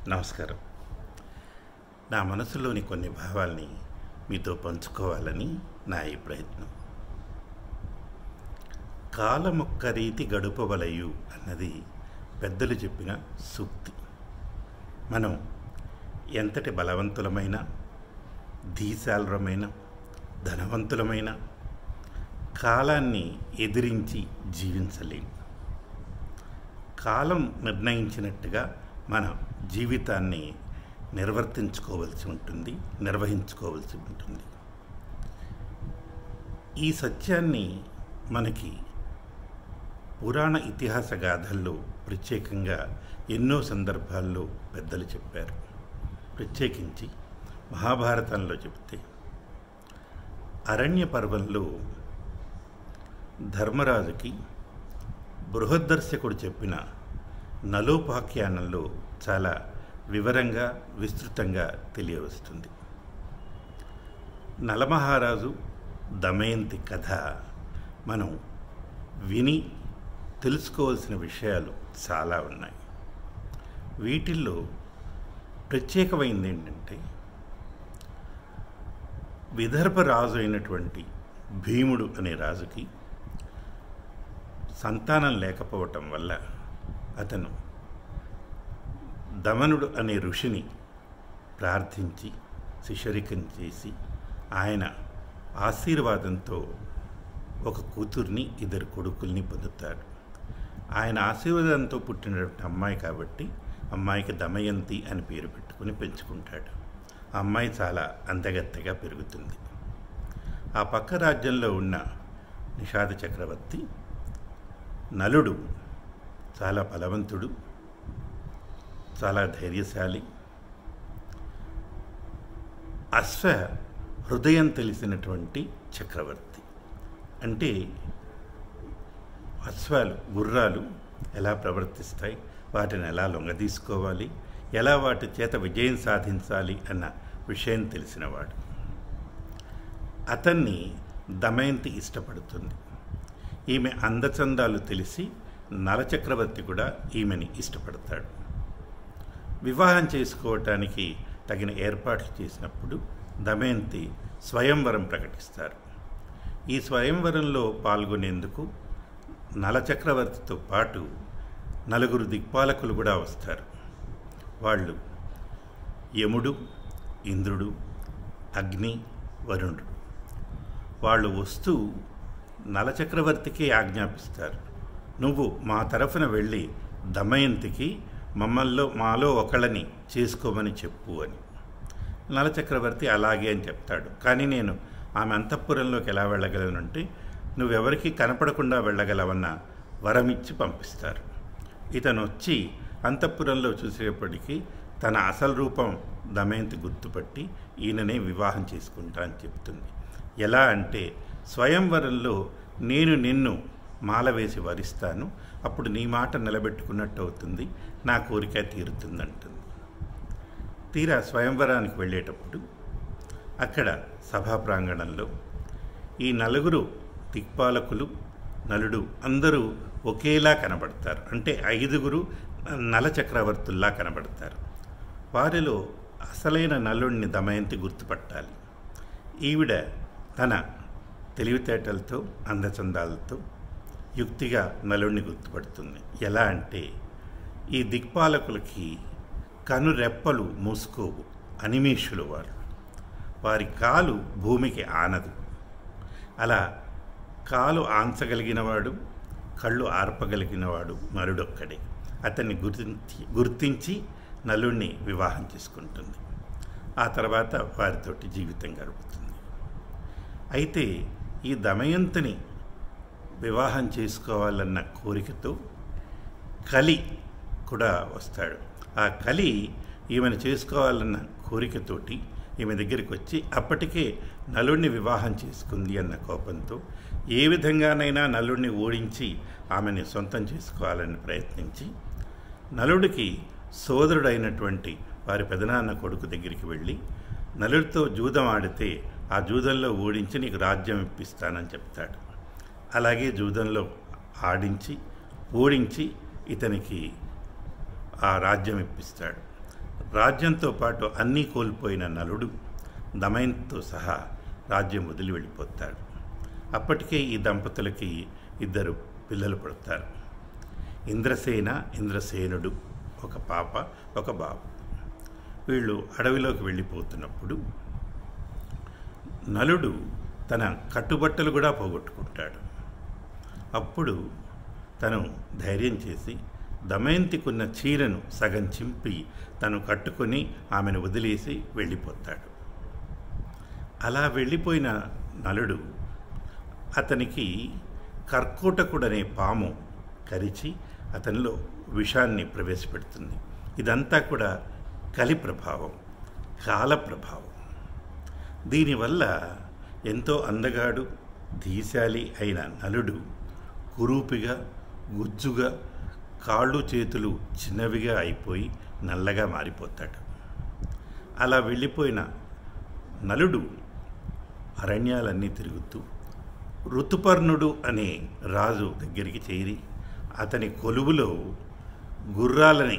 నమస్కారం నా మనసులోని కొన్ని భావాల్ని మీతో పంచుకోవాలని నా ఈ ప్రయత్నం కాలమొక్క రీతి గడుపవలయు అన్నది పెద్దలు చెప్పిన సూక్తి మనం ఎంతటి బలవంతులమైన ధీశాలరమైన ధనవంతులమైన కాలాన్ని ఎదిరించి జీవించలేం కాలం నిర్ణయించినట్టుగా మన జీవితాన్ని నిర్వర్తించుకోవలసి ఉంటుంది నిర్వహించుకోవలసి ఉంటుంది ఈ సత్యాన్ని మనకి పురాణ ఇతిహాస గాథల్లో ప్రత్యేకంగా ఎన్నో సందర్భాల్లో పెద్దలు చెప్పారు ప్రత్యేకించి మహాభారతంలో చెబితే అరణ్య పర్వంలో ధర్మరాజుకి బృహద్దర్శకుడు చెప్పిన నలోపాఖ్యానంలో చాలా వివరంగా విస్తృతంగా తెలియవస్తుంది నలమహారాజు దమయంతి కథ మనం విని తెలుసుకోవాల్సిన విషయాలు చాలా ఉన్నాయి వీటిల్లో ప్రత్యేకమైంది ఏంటంటే విదర్భ రాజు అయినటువంటి భీముడు అనే రాజుకి సంతానం లేకపోవటం వల్ల అతను దమనుడు అనే ఋషిని ప్రార్థించి శిశరికం చేసి ఆయన ఆశీర్వాదంతో ఒక కూతుర్ని ఇద్దరు కొడుకుల్ని పొందుతాడు ఆయన ఆశీర్వాదంతో పుట్టినటువంటి అమ్మాయి కాబట్టి అమ్మాయికి దమయంతి అని పేరు పెట్టుకుని పెంచుకుంటాడు ఆ అమ్మాయి చాలా అందగత్తెగా పెరుగుతుంది ఆ పక్క రాజ్యంలో ఉన్న నిషాద చక్రవర్తి నలుడు చాలా బలవంతుడు చాలా ధైర్యశాలి అశ్వ హృదయం తెలిసినటువంటి చక్రవర్తి అంటే అశ్వాలు గుర్రాలు ఎలా ప్రవర్తిస్తాయి వాటిని ఎలా లొంగదీసుకోవాలి ఎలా వాటి చేత విజయం సాధించాలి అన్న విషయం తెలిసినవాడు అతన్ని దమయంతి ఇష్టపడుతుంది ఈమె అందచందాలు తెలిసి నలచక్రవర్తి కూడా ఈమెని ఇష్టపడతాడు వివాహం చేసుకోవటానికి తగిన ఏర్పాట్లు చేసినప్పుడు దమయంతి స్వయంవరం ప్రకటిస్తారు ఈ స్వయంవరంలో పాల్గొనేందుకు నలచక్రవర్తితో పాటు నలుగురు దిక్పాలకులు కూడా వస్తారు వాళ్ళు యముడు ఇంద్రుడు అగ్ని వరుణుడు వాళ్ళు వస్తూ నలచక్రవర్తికి ఆజ్ఞాపిస్తారు నువ్వు మా తరఫున వెళ్ళి దమయంతికి మమ్మల్లో మాలో ఒకళ్ళని చేసుకోమని చెప్పు అని నలచక్రవర్తి అలాగే అని చెప్తాడు కానీ నేను ఆమె అంతఃపురంలోకి ఎలా వెళ్ళగలనంటే నువ్వెవరికి కనపడకుండా వెళ్ళగలవన్న వరమిచ్చి పంపిస్తారు ఇతను వచ్చి అంతఃపురంలో చూసేప్పటికీ తన అసలు రూపం దమయంతి గుర్తుపట్టి ఈయననే వివాహం చేసుకుంటా అని చెప్తుంది ఎలా అంటే స్వయంవరంలో నేను నిన్ను మాల వేసి వరిస్తాను అప్పుడు నీ మాట నిలబెట్టుకున్నట్టు అవుతుంది నా కోరిక తీరుతుందంటుంది తీరా స్వయంవరానికి వెళ్ళేటప్పుడు అక్కడ సభా ప్రాంగణంలో ఈ నలుగురు దిక్పాలకులు నలుడు అందరూ ఒకేలా కనబడతారు అంటే ఐదుగురు నల చక్రవర్తుల్లా కనబడతారు వారిలో అసలైన నలుడిని దమయంతి గుర్తుపట్టాలి ఈవిడ తన తెలివితేటలతో అందచందాలతో యుక్తిగా నలుడిని గుర్తుపడుతుంది ఎలా అంటే ఈ దిక్పాలకులకి కనురెప్పలు మూసుకోవు అనిమేషులు వారు వారి కాలు భూమికి ఆనదు అలా కాలు ఆంచగలిగినవాడు కళ్ళు ఆర్పగలిగినవాడు నలుడొక్కడే అతన్ని గుర్తించి గుర్తించి నలుడిని వివాహం చేసుకుంటుంది ఆ తర్వాత వారితోటి జీవితం గడుపుతుంది అయితే ఈ దమయంతిని వివాహం చేసుకోవాలన్న కోరికతో కలి కూడా వస్తాడు ఆ కలి ఈమెను చేసుకోవాలన్న కోరికతోటి ఈమె దగ్గరికి వచ్చి అప్పటికే నలుడిని వివాహం చేసుకుంది అన్న కోపంతో ఏ విధంగానైనా నలుడిని ఓడించి ఆమెని సొంతం చేసుకోవాలని ప్రయత్నించి నలుడికి సోదరుడైనటువంటి వారి పెదనాన్న కొడుకు దగ్గరికి వెళ్ళి నలుడితో జూదం ఆడితే ఆ జూదంలో ఓడించి నీకు రాజ్యం ఇప్పిస్తానని చెప్తాడు అలాగే జూదంలో ఆడించి ఓడించి ఇతనికి ఆ రాజ్యం ఇప్పిస్తాడు రాజ్యంతో పాటు అన్నీ కోల్పోయిన నలుడు దమయంతో సహా రాజ్యం వదిలి వెళ్ళిపోతాడు అప్పటికే ఈ దంపతులకి ఇద్దరు పిల్లలు పుడతారు ఇంద్రసేన ఇంద్రసేనుడు ఒక పాప ఒక బాబు వీళ్ళు అడవిలోకి వెళ్ళిపోతున్నప్పుడు నలుడు తన కట్టుబట్టలు కూడా పోగొట్టుకుంటాడు అప్పుడు తను ధైర్యం చేసి దమయంతికున్న చీరను సగం చింపి తను కట్టుకొని ఆమెను వదిలేసి వెళ్ళిపోతాడు అలా వెళ్ళిపోయిన నలుడు అతనికి కర్కోటకుడనే పాము కరిచి అతనిలో విషాన్ని ప్రవేశపెడుతుంది ఇదంతా కూడా కలి ప్రభావం కాల ప్రభావం దీనివల్ల ఎంతో అందగాడు ధీశాలి అయిన నలుడు కురూపిగా గుజ్జుగా కాళ్ళు చేతులు చిన్నవిగా అయిపోయి నల్లగా మారిపోతాడు అలా వెళ్ళిపోయిన నలుడు అరణ్యాలన్నీ తిరుగుతూ ఋతుపర్ణుడు అనే రాజు దగ్గరికి చేరి అతని కొలువులో గుర్రాలని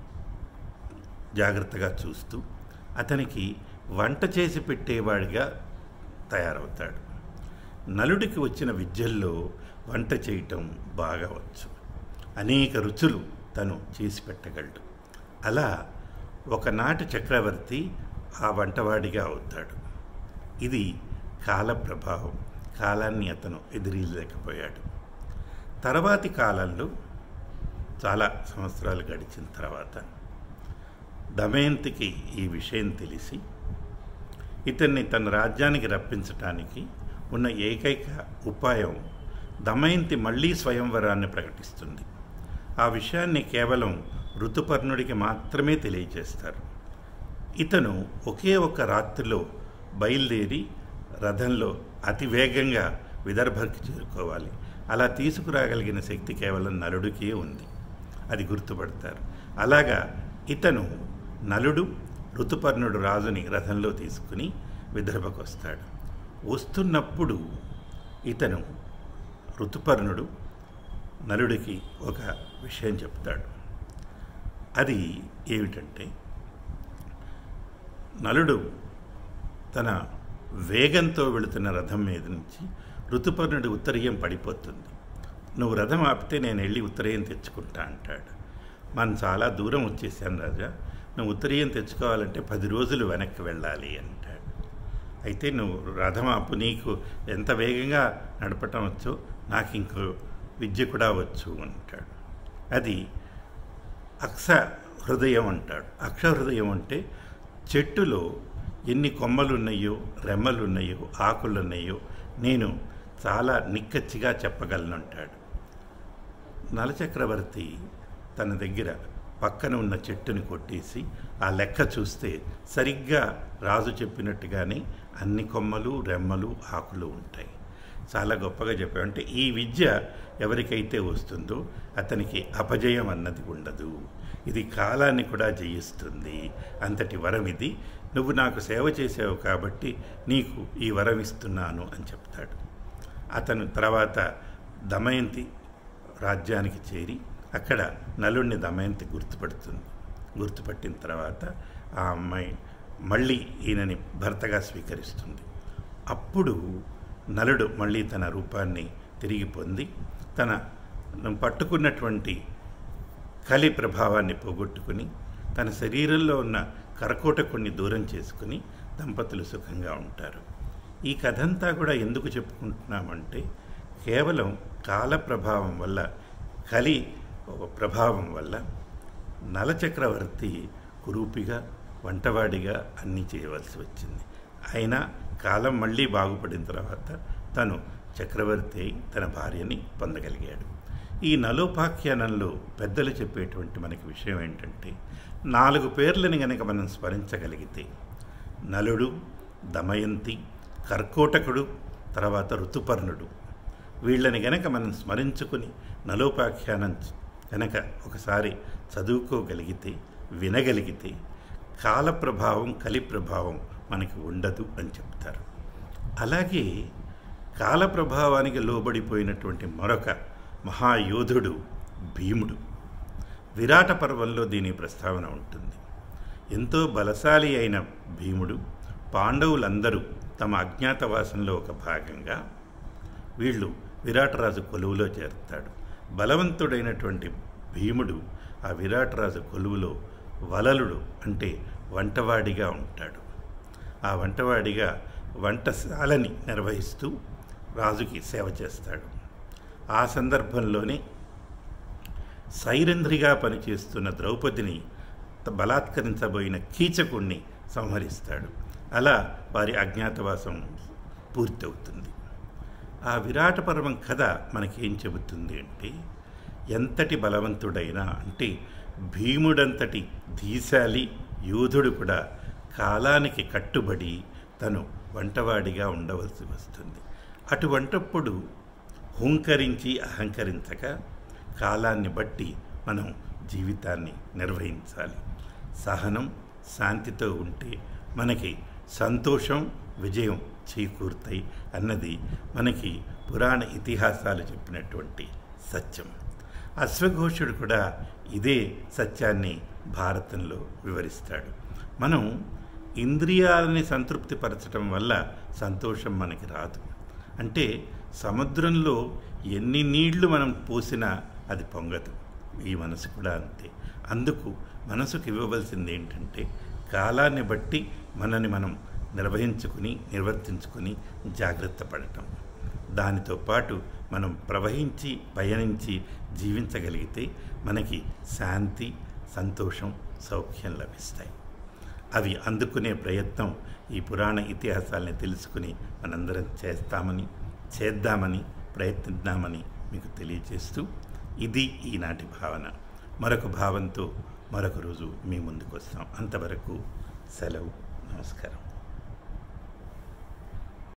జాగ్రత్తగా చూస్తూ అతనికి వంట చేసి పెట్టేవాడిగా తయారవుతాడు నలుడికి వచ్చిన విద్యల్లో వంట చేయటం బాగా వచ్చు అనేక రుచులు తను చేసి పెట్టగలడు అలా ఒకనాటి చక్రవర్తి ఆ వంటవాడిగా అవుతాడు ఇది కాల ప్రభావం కాలాన్ని అతను ఎదిరీలేకపోయాడు తర్వాతి కాలంలో చాలా సంవత్సరాలు గడిచిన తర్వాత దమయంతికి ఈ విషయం తెలిసి ఇతన్ని తన రాజ్యానికి రప్పించటానికి ఉన్న ఏకైక ఉపాయం దమయంతి మళ్ళీ స్వయంవరాన్ని ప్రకటిస్తుంది ఆ విషయాన్ని కేవలం ఋతుపర్ణుడికి మాత్రమే తెలియజేస్తారు ఇతను ఒకే ఒక రాత్రిలో బయలుదేరి రథంలో అతి వేగంగా విదర్భకి చేరుకోవాలి అలా తీసుకురాగలిగిన శక్తి కేవలం నలుడికే ఉంది అది గుర్తుపడతారు అలాగా ఇతను నలుడు ఋతుపర్ణుడు రాజుని రథంలో తీసుకుని విదర్భకు వస్తాడు వస్తున్నప్పుడు ఇతను ఋతుపర్ణుడు నలుడికి ఒక విషయం చెప్తాడు అది ఏమిటంటే నలుడు తన వేగంతో వెళుతున్న రథం మీద నుంచి ఋతుపర్ణుడి ఉత్తరీయం పడిపోతుంది నువ్వు రథం ఆపితే నేను వెళ్ళి ఉత్తరీయం తెచ్చుకుంటా అంటాడు మనం చాలా దూరం వచ్చేసాను రాజా నువ్వు ఉత్తరీయం తెచ్చుకోవాలంటే పది రోజులు వెనక్కి వెళ్ళాలి అంటాడు అయితే నువ్వు రథం ఆపు నీకు ఎంత వేగంగా నడపటం వచ్చో నాకు ఇంకో విద్య కూడా వచ్చు అంటాడు అది అక్ష హృదయం అంటాడు అక్ష హృదయం అంటే చెట్టులో ఎన్ని కొమ్మలు ఉన్నాయో రెమ్మలు ఉన్నాయో ఆకులు ఉన్నాయో నేను చాలా నిక్కచ్చిగా చెప్పగలను అంటాడు నలచక్రవర్తి తన దగ్గర పక్కన ఉన్న చెట్టుని కొట్టేసి ఆ లెక్క చూస్తే సరిగ్గా రాజు చెప్పినట్టుగానే అన్ని కొమ్మలు రెమ్మలు ఆకులు ఉంటాయి చాలా గొప్పగా చెప్పాడు అంటే ఈ విద్య ఎవరికైతే వస్తుందో అతనికి అపజయం అన్నది ఉండదు ఇది కాలాన్ని కూడా జయిస్తుంది అంతటి వరం ఇది నువ్వు నాకు సేవ చేసావు కాబట్టి నీకు ఈ వరం ఇస్తున్నాను అని చెప్తాడు అతను తర్వాత దమయంతి రాజ్యానికి చేరి అక్కడ నలుడిని దమయంతి గుర్తుపడుతుంది గుర్తుపట్టిన తర్వాత ఆ అమ్మాయి మళ్ళీ ఈయనని భర్తగా స్వీకరిస్తుంది అప్పుడు నలుడు మళ్ళీ తన రూపాన్ని తిరిగి పొంది తన పట్టుకున్నటువంటి కలి ప్రభావాన్ని పోగొట్టుకుని తన శరీరంలో ఉన్న కరకోటకుణ్ణి దూరం చేసుకుని దంపతులు సుఖంగా ఉంటారు ఈ కథంతా కూడా ఎందుకు చెప్పుకుంటున్నామంటే కేవలం కాల ప్రభావం వల్ల కలి ప్రభావం వల్ల నలచక్రవర్తి కురూపిగా వంటవాడిగా అన్నీ చేయవలసి వచ్చింది అయినా కాలం మళ్ళీ బాగుపడిన తర్వాత తను చక్రవర్తి అయి తన భార్యని పొందగలిగాడు ఈ నలోపాఖ్యానంలో పెద్దలు చెప్పేటువంటి మనకి విషయం ఏంటంటే నాలుగు పేర్లని గనక మనం స్మరించగలిగితే నలుడు దమయంతి కర్కోటకుడు తర్వాత ఋతుపర్ణుడు వీళ్ళని గనక మనం స్మరించుకుని నలోపాఖ్యానం కనుక ఒకసారి చదువుకోగలిగితే వినగలిగితే కాల ప్రభావం కలి ప్రభావం మనకి ఉండదు అని చెప్తారు అలాగే కాల ప్రభావానికి లోబడిపోయినటువంటి మరొక మహాయోధుడు భీముడు విరాట పర్వంలో దీని ప్రస్తావన ఉంటుంది ఎంతో బలశాలి అయిన భీముడు పాండవులందరూ తమ అజ్ఞాతవాసంలో ఒక భాగంగా వీళ్ళు విరాటరాజు కొలువులో చేరుతాడు బలవంతుడైనటువంటి భీముడు ఆ విరాటరాజు కొలువులో వలలుడు అంటే వంటవాడిగా ఉంటాడు ఆ వంటవాడిగా వంటశాలని నిర్వహిస్తూ రాజుకి సేవ చేస్తాడు ఆ సందర్భంలోనే సైరంధ్రిగా పనిచేస్తున్న ద్రౌపదిని బలాత్కరించబోయిన కీచకుణ్ణి సంహరిస్తాడు అలా వారి అజ్ఞాతవాసం పూర్తవుతుంది ఆ విరాట పర్వం కథ మనకేం చెబుతుంది అంటే ఎంతటి బలవంతుడైనా అంటే భీముడంతటి ధీశాలి యోధుడు కూడా కాలానికి కట్టుబడి తను వంటవాడిగా ఉండవలసి వస్తుంది అటువంటప్పుడు హుంకరించి అహంకరించక కాలాన్ని బట్టి మనం జీవితాన్ని నిర్వహించాలి సహనం శాంతితో ఉంటే మనకి సంతోషం విజయం చేకూరుతాయి అన్నది మనకి పురాణ ఇతిహాసాలు చెప్పినటువంటి సత్యం అశ్వఘోషుడు కూడా ఇదే సత్యాన్ని భారతంలో వివరిస్తాడు మనం ఇంద్రియాలని సంతృప్తిపరచడం వల్ల సంతోషం మనకి రాదు అంటే సముద్రంలో ఎన్ని నీళ్లు మనం పోసినా అది పొంగదు ఈ మనసు కూడా అంతే అందుకు మనసుకు ఇవ్వవలసింది ఏంటంటే కాలాన్ని బట్టి మనని మనం నిర్వహించుకుని నిర్వర్తించుకుని జాగ్రత్త పడటం దానితో పాటు మనం ప్రవహించి పయనించి జీవించగలిగితే మనకి శాంతి సంతోషం సౌఖ్యం లభిస్తాయి అవి అందుకునే ప్రయత్నం ఈ పురాణ ఇతిహాసాలని తెలుసుకుని మనందరం చేస్తామని చేద్దామని ప్రయత్నిద్దామని మీకు తెలియజేస్తూ ఇది ఈనాటి భావన మరొక భావంతో మరొక రోజు మీ ముందుకు వస్తాం అంతవరకు సెలవు నమస్కారం